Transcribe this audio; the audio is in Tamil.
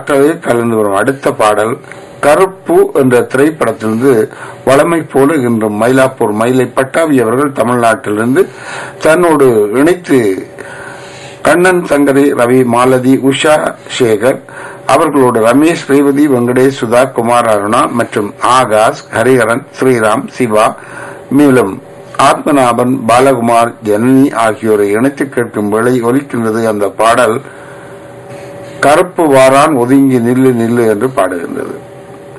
காற்றவே கலந்து வரும் அடுத்த பாடல் கருப்பு என்ற திரைப்படத்திலிருந்து வளமை போல இன்று மயிலாப்பூர் மயிலை பட்டாவி அவர்கள் தமிழ்நாட்டிலிருந்து தன்னோடு இணைத்து கண்ணன் சங்கரி ரவி மாலதி உஷா சேகர் அவர்களோடு ரமேஷ் ரேவதி வெங்கடேஷ் சுதா குமார் அருணா மற்றும் ஆகாஷ் ஹரிஹரன் ஸ்ரீராம் சிவா மேலும் ஆத்மநாபன் பாலகுமார் ஜனனி ஆகியோரை இணைத்து கேட்கும் வேளை ஒலிக்கின்றது அந்த பாடல் கருப்பு வாரான் ஒதுங்கி நில்லு நில்லு என்று பாடுகின்றது